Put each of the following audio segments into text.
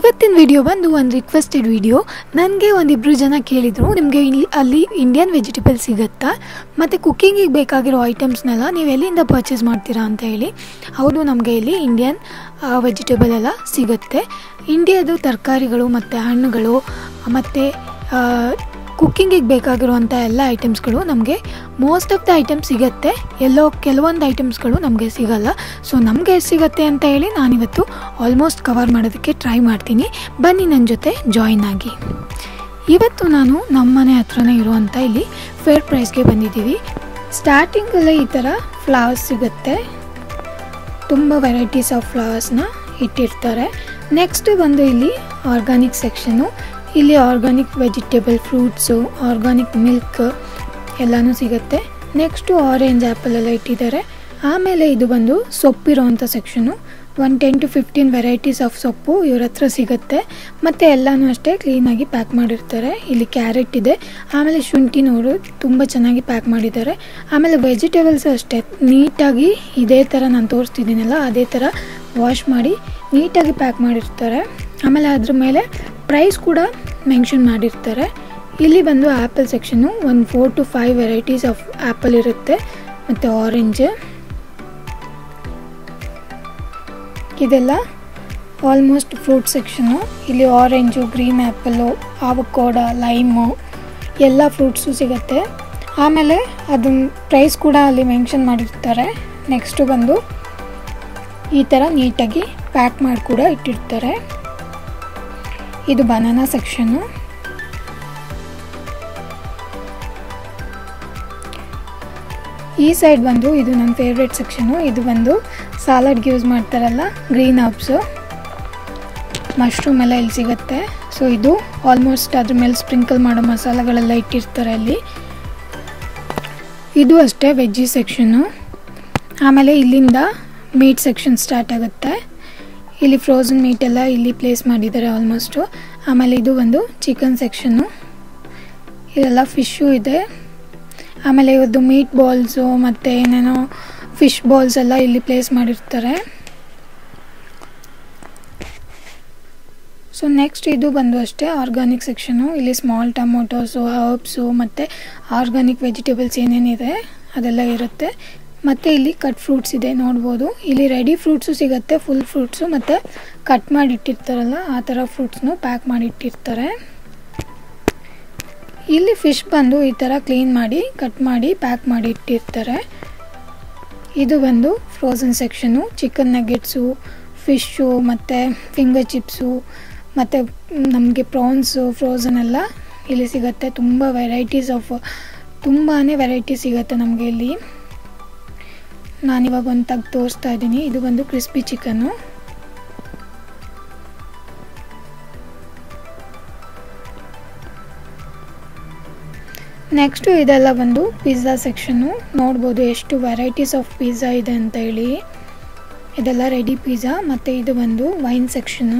ಇವತ್ತಿನ ವಿಡಿಯೋ ಬಂದು ಒಂದು ರಿಕ್ವೆಸ್ಟೆಡ್ ವಿಡಿಯೋ ನನಗೆ ಒಂದಿಬ್ಬರು ಜನ ಕೇಳಿದರು ನಿಮಗೆ ಇಲ್ಲಿ ಅಲ್ಲಿ ಇಂಡಿಯನ್ ವೆಜಿಟೇಬಲ್ ಸಿಗುತ್ತಾ ಮತ್ತು ಕುಕ್ಕಿಂಗಿಗೆ ಬೇಕಾಗಿರೋ ಐಟಮ್ಸ್ನೆಲ್ಲ ನೀವು ಎಲ್ಲಿಂದ ಪರ್ಚೇಸ್ ಮಾಡ್ತೀರಾ ಅಂತ ಹೇಳಿ ಹೌದು ನಮಗೆ ಇಲ್ಲಿ ಇಂಡಿಯನ್ ವೆಜಿಟೇಬಲ್ ಎಲ್ಲ ಸಿಗುತ್ತೆ ಇಂಡಿಯಾದು ತರಕಾರಿಗಳು ಮತ್ತು ಹಣ್ಣುಗಳು ಮತ್ತು ಕುಕ್ಕಿಂಗಿಗೆ ಬೇಕಾಗಿರುವಂಥ ಎಲ್ಲ ಐಟಮ್ಸ್ಗಳು ನಮಗೆ ಮೋಸ್ಟ್ ಆಫ್ ದ ಐಟಮ್ಸ್ ಸಿಗುತ್ತೆ ಎಲ್ಲೋ ಕೆಲವೊಂದು ಐಟಮ್ಸ್ಗಳು ನಮಗೆ ಸಿಗಲ್ಲ ಸೊ ನಮಗೆ ಎಷ್ಟು ಸಿಗುತ್ತೆ ಅಂತ ಹೇಳಿ ನಾನಿವತ್ತು ಆಲ್ಮೋಸ್ಟ್ ಕವರ್ ಮಾಡೋದಕ್ಕೆ ಟ್ರೈ ಮಾಡ್ತೀನಿ ಬನ್ನಿ ನನ್ನ ಜೊತೆ ಜಾಯಿನ್ ಆಗಿ ಇವತ್ತು ನಾನು ನಮ್ಮ ಮನೆ ಹತ್ರನೇ ಇರುವಂಥ ಇಲ್ಲಿ ಫೇರ್ ಪ್ರೈಸ್ಗೆ ಬಂದಿದ್ದೀವಿ ಸ್ಟಾರ್ಟಿಂಗಲ್ಲೇ ಈ ಥರ ಫ್ಲವರ್ಸ್ ಸಿಗುತ್ತೆ ತುಂಬ ವೆರೈಟೀಸ್ ಆಫ್ ಫ್ಲವರ್ಸ್ನ ಇಟ್ಟಿರ್ತಾರೆ ನೆಕ್ಸ್ಟ್ ಬಂದು ಇಲ್ಲಿ ಆರ್ಗಾನಿಕ್ ಸೆಕ್ಷನು ಇಲ್ಲಿ organic vegetable fruits organic milk ಎಲ್ಲನೂ ಸಿಗುತ್ತೆ ನೆಕ್ಸ್ಟು ಆರೆಂಜ್ ಆ್ಯಪಲ್ ಎಲ್ಲ ಇಟ್ಟಿದ್ದಾರೆ ಆಮೇಲೆ ಇದು ಬಂದು ಸೊಪ್ಪಿರೋವಂಥ section one ten to fifteen varieties of ಸೊಪ್ಪು ಇವ್ರ ಹತ್ರ ಸಿಗುತ್ತೆ ಮತ್ತು ಎಲ್ಲನೂ ಅಷ್ಟೇ ಕ್ಲೀನಾಗಿ ಪ್ಯಾಕ್ ಮಾಡಿರ್ತಾರೆ ಇಲ್ಲಿ ಕ್ಯಾರೆಟ್ ಇದೆ ಆಮೇಲೆ ಶುಂಠಿ ನೋಡು ತುಂಬ ಚೆನ್ನಾಗಿ ಪ್ಯಾಕ್ ಮಾಡಿದ್ದಾರೆ ಆಮೇಲೆ ವೆಜಿಟೇಬಲ್ಸ್ ಅಷ್ಟೇ ನೀಟಾಗಿ ಇದೇ ಥರ ನಾನು ತೋರಿಸ್ತಿದ್ದೀನಲ್ಲ ಅದೇ ಥರ ವಾಶ್ ಮಾಡಿ ನೀಟಾಗಿ ಪ್ಯಾಕ್ ಮಾಡಿರ್ತಾರೆ ಆಮೇಲೆ ಅದ್ರ ಮೇಲೆ ಪ್ರೈಸ್ ಕೂಡ ಮೆನ್ಷನ್ ಮಾಡಿರ್ತಾರೆ ಇಲ್ಲಿ ಬಂದು ಆ್ಯಪಲ್ ಸೆಕ್ಷನ್ನು ಒಂದು four to five varieties of apple ಇರುತ್ತೆ ಮತ್ತು ಆರೆಂಜ್ ಇದೆಲ್ಲ ಆಲ್ಮೋಸ್ಟ್ ಫ್ರೂಟ್ ಸೆಕ್ಷನು ಇಲ್ಲಿ orange green apple avocado lime ಎಲ್ಲ ಫ್ರೂಟ್ಸು ಸಿಗುತ್ತೆ ಆಮೇಲೆ ಅದನ್ನ ಪ್ರೈಸ್ ಕೂಡ ಅಲ್ಲಿ ಮೆನ್ಷನ್ ಮಾಡಿರ್ತಾರೆ ನೆಕ್ಸ್ಟು ಬಂದು ಈ ಥರ ನೀಟಾಗಿ ಪ್ಯಾಕ್ ಮಾಡಿ ಕೂಡ ಇಟ್ಟಿರ್ತಾರೆ ಇದು ಬನಾನಾ ಸೆಕ್ಷನ್ನು ಈ ಸೈಡ್ ಬಂದು ಇದು ನನ್ನ ಫೇವ್ರೆಟ್ ಸೆಕ್ಷನು ಇದು ಬಂದು ಸಾಲಡ್ಗೆ ಯೂಸ್ ಮಾಡ್ತಾರಲ್ಲ ಗ್ರೀನ್ ಹಬ್ಸು ಮಶ್ರೂಮ್ ಎಲ್ಲ ಇಲ್ಲಿ ಸಿಗುತ್ತೆ ಸೊ ಇದು ಆಲ್ಮೋಸ್ಟ್ ಅದ್ರ ಮೇಲೆ ಸ್ಪ್ರಿಂಕಲ್ ಮಾಡೋ ಮಸಾಲೆಗಳೆಲ್ಲ ಇಟ್ಟಿರ್ತಾರೆ ಅಲ್ಲಿ ಇದು ಅಷ್ಟೇ ವೆಜ್ಜಿ ಸೆಕ್ಷನ್ನು ಆಮೇಲೆ ಇಲ್ಲಿಂದ ಮೀಟ್ ಸೆಕ್ಷನ್ ಸ್ಟಾರ್ಟ್ ಆಗುತ್ತೆ ಇಲ್ಲಿ ಫ್ರೋಝನ್ ಮೀಟ್ ಎಲ್ಲ ಇಲ್ಲಿ ಪ್ಲೇಸ್ ಮಾಡಿದ್ದಾರೆ ಆಲ್ಮೋಸ್ಟು ಆಮೇಲೆ ಇದು ಒಂದು ಚಿಕನ್ ಸೆಕ್ಷನ್ನು ಇದೆಲ್ಲ ಫಿಶ್ಶು ಇದೆ ಆಮೇಲೆ ಇವತ್ತು ಮೀಟ್ ಬಾಲ್ಸು ಮತ್ತು ಏನೇನೋ ಫಿಶ್ ಬಾಲ್ಸ್ ಎಲ್ಲ ಇಲ್ಲಿ ಪ್ಲೇಸ್ ಮಾಡಿರ್ತಾರೆ ಸೊ ನೆಕ್ಸ್ಟ್ ಇದು ಬಂದು ಅಷ್ಟೇ ಆರ್ಗಾನಿಕ್ ಸೆಕ್ಷನು ಇಲ್ಲಿ ಸ್ಮಾಲ್ ಟೊಮೊಟೊಸು ಹರ್ಬ್ಸು ಮತ್ತು ಆರ್ಗಾನಿಕ್ ವೆಜಿಟೇಬಲ್ಸ್ ಏನೇನಿದೆ ಅದೆಲ್ಲ ಇರುತ್ತೆ ಮತ್ತು ಇಲ್ಲಿ ಕಟ್ ಫ್ರೂಟ್ಸ್ ಇದೆ ನೋಡ್ಬೋದು ಇಲ್ಲಿ ರೆಡಿ ಫ್ರೂಟ್ಸು ಸಿಗುತ್ತೆ ಫುಲ್ ಫ್ರೂಟ್ಸು ಮತ್ತು ಕಟ್ ಮಾಡಿ ಇಟ್ಟಿರ್ತಾರಲ್ಲ ಆ ಥರ ಫ್ರೂಟ್ಸ್ನು ಪ್ಯಾಕ್ ಮಾಡಿ ಇಟ್ಟಿರ್ತಾರೆ ಇಲ್ಲಿ ಫಿಶ್ ಬಂದು ಈ ಥರ ಕ್ಲೀನ್ ಮಾಡಿ ಕಟ್ ಮಾಡಿ ಪ್ಯಾಕ್ ಮಾಡಿ ಇಟ್ಟಿರ್ತಾರೆ ಇದು ಬಂದು frozen section chicken nuggets fish ಮತ್ತು ಫಿಂಗರ್ ಚಿಪ್ಸು ಮತ್ತು ನಮಗೆ ಪ್ರಾನ್ಸು ಫ್ರೋಝನ್ ಎಲ್ಲ ಇಲ್ಲಿ ಸಿಗುತ್ತೆ ತುಂಬ ವೆರೈಟೀಸ್ ಆಫ್ ತುಂಬಾ ವೆರೈಟಿ ಸಿಗುತ್ತೆ ನಮಗೆ ಇಲ್ಲಿ ನಾನಿವಾಗ ಒಂದು ತೆಗ್ದು ತೋರಿಸ್ತಾ ಇದ್ದೀನಿ ಇದು ಬಂದು ಕ್ರಿಸ್ಪಿ ಚಿಕನ್ನು ನೆಕ್ಸ್ಟು ಇದೆಲ್ಲ ಬಂದು ಪಿಜ್ಜಾ ಸೆಕ್ಷನ್ನು ನೋಡ್ಬೋದು ಎಷ್ಟು ವೆರೈಟೀಸ್ ಆಫ್ ಪಿಜ್ಜಾ ಇದೆ ಅಂತ ಹೇಳಿ ಇದೆಲ್ಲ ರೆಡಿ ಪಿಜ್ಜಾ ಮತ್ತು ಇದು ಬಂದು ವೈನ್ ಸೆಕ್ಷನ್ನು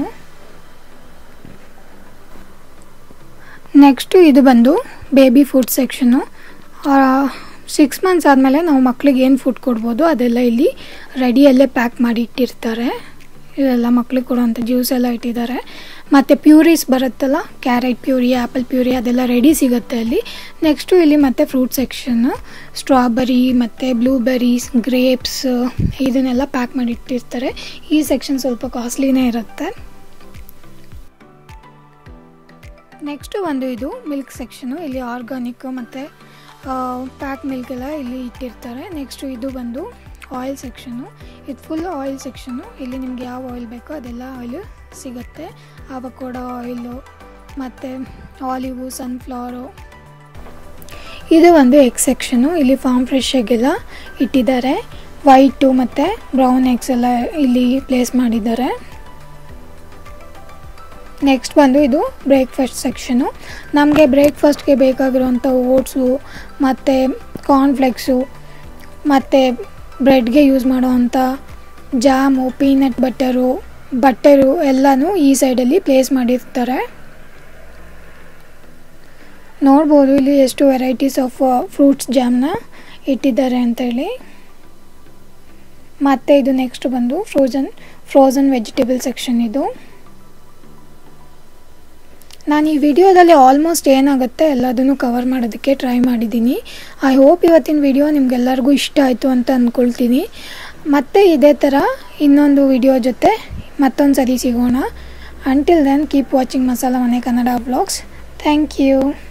ನೆಕ್ಸ್ಟು ಇದು ಬಂದು baby food section six months ಆದಮೇಲೆ ನಾವು ಮಕ್ಳಿಗೆ ಏನು ಫುಡ್ ಕೊಡ್ಬೋದು ಅದೆಲ್ಲ ಇಲ್ಲಿ ರೆಡಿಯಲ್ಲೇ ಪ್ಯಾಕ್ ಮಾಡಿ ಇಟ್ಟಿರ್ತಾರೆ ಇದೆಲ್ಲ ಮಕ್ಳಿಗೆ ಕೊಡೋವಂಥ ಜ್ಯೂಸ್ ಎಲ್ಲ ಇಟ್ಟಿದ್ದಾರೆ ಮತ್ತು ಪ್ಯೂರೀಸ್ ಬರುತ್ತಲ್ಲ ಕ್ಯಾರೆಟ್ ಪ್ಯೂರಿ ಆ್ಯಪಲ್ ಪ್ಯೂರಿ ಅದೆಲ್ಲ ರೆಡಿ ಸಿಗುತ್ತೆ ಅಲ್ಲಿ ನೆಕ್ಸ್ಟು ಇಲ್ಲಿ ಮತ್ತೆ ಫ್ರೂಟ್ ಸೆಕ್ಷನ್ನು ಸ್ಟ್ರಾಬೆರಿ ಮತ್ತು ಬ್ಲೂಬೆರೀಸ್ ಗ್ರೇಪ್ಸ್ ಇದನ್ನೆಲ್ಲ ಪ್ಯಾಕ್ ಮಾಡಿ ಇಟ್ಟಿರ್ತಾರೆ ಈ ಸೆಕ್ಷನ್ ಸ್ವಲ್ಪ ಕಾಸ್ಟ್ಲಿನೇ ಇರುತ್ತೆ ನೆಕ್ಸ್ಟು ಒಂದು ಇದು ಮಿಲ್ಕ್ ಸೆಕ್ಷನು ಇಲ್ಲಿ ಆರ್ಗಾನಿಕ್ ಮತ್ತು ಪ್ಯಾಕ್ ಮಿಲ್ಕ್ ಎಲ್ಲ ಇಲ್ಲಿ ಇಟ್ಟಿರ್ತಾರೆ ನೆಕ್ಸ್ಟು ಇದು ಬಂದು ಆಯಿಲ್ ಸೆಕ್ಷನ್ನು ಇದು ಫುಲ್ ಆಯಿಲ್ ಸೆಕ್ಷನ್ನು ಇಲ್ಲಿ ನಿಮ್ಗೆ ಯಾವ ಆಯಿಲ್ ಬೇಕೋ ಅದೆಲ್ಲ ಆಯಿಲು ಸಿಗುತ್ತೆ ಅವಕೋಡ ಆಯಿಲು ಮತ್ತು ಆಲಿವು ಸನ್ಫ್ಲವರು ಇದು ಒಂದು ಎಗ್ ಸೆಕ್ಷನು ಇಲ್ಲಿ ಫಾರ್ಮ್ ಫ್ರೆಶ್ ಎಗ್ಗೆಲ್ಲ ಇಟ್ಟಿದ್ದಾರೆ ವೈಟು ಮತ್ತು ಬ್ರೌನ್ ಎಗ್ಸ್ ಎಲ್ಲ ಇಲ್ಲಿ ಪ್ಲೇಸ್ ಮಾಡಿದ್ದಾರೆ ನೆಕ್ಸ್ಟ್ ಬಂದು ಇದು ಬ್ರೇಕ್ಫಾಸ್ಟ್ ಸೆಕ್ಷನು ನಮಗೆ ಬ್ರೇಕ್ಫಾಸ್ಟ್ಗೆ ಬೇಕಾಗಿರುವಂಥ ಓಟ್ಸು ಮತ್ತು ಕಾರ್ನ್ಫ್ಲೆಕ್ಸು ಮತ್ತು ಬ್ರೆಡ್ಗೆ ಯೂಸ್ ಮಾಡುವಂಥ ಜಾಮು ಪೀನಟ್ ಬಟರು ಬಟ್ಟರು ಎಲ್ಲನೂ ಈ ಸೈಡಲ್ಲಿ ಪ್ಲೇಸ್ ಮಾಡಿರ್ತಾರೆ ನೋಡ್ಬೋದು ಇಲ್ಲಿ ಎಷ್ಟು ವೆರೈಟೀಸ್ ಆಫ್ ಫ್ರೂಟ್ಸ್ ಜಾಮ್ನ ಇಟ್ಟಿದ್ದಾರೆ ಅಂತೇಳಿ ಮತ್ತು ಇದು ನೆಕ್ಸ್ಟ್ ಬಂದು ಫ್ರೋಜನ್ ಫ್ರೋಝನ್ ವೆಜಿಟೇಬಲ್ ಸೆಕ್ಷನ್ ಇದು ನಾನು ಈ ವಿಡಿಯೋದಲ್ಲಿ ಆಲ್ಮೋಸ್ಟ್ ಏನಾಗುತ್ತೆ ಎಲ್ಲದನ್ನು ಕವರ್ ಮಾಡೋದಕ್ಕೆ ಟ್ರೈ ಮಾಡಿದ್ದೀನಿ ಐ ಹೋಪ್ ಇವತ್ತಿನ ವಿಡಿಯೋ ನಿಮ್ಗೆಲ್ಲರಿಗೂ ಇಷ್ಟ ಆಯಿತು ಅಂತ ಅಂದ್ಕೊಳ್ತೀನಿ ಮತ್ತೆ ಇದೇ ಥರ ಇನ್ನೊಂದು ವಿಡಿಯೋ ಜೊತೆ ಮತ್ತೊಂದು ಸರಿ ಸಿಗೋಣ until then keep watching Masala Mane Kannada blogs thank you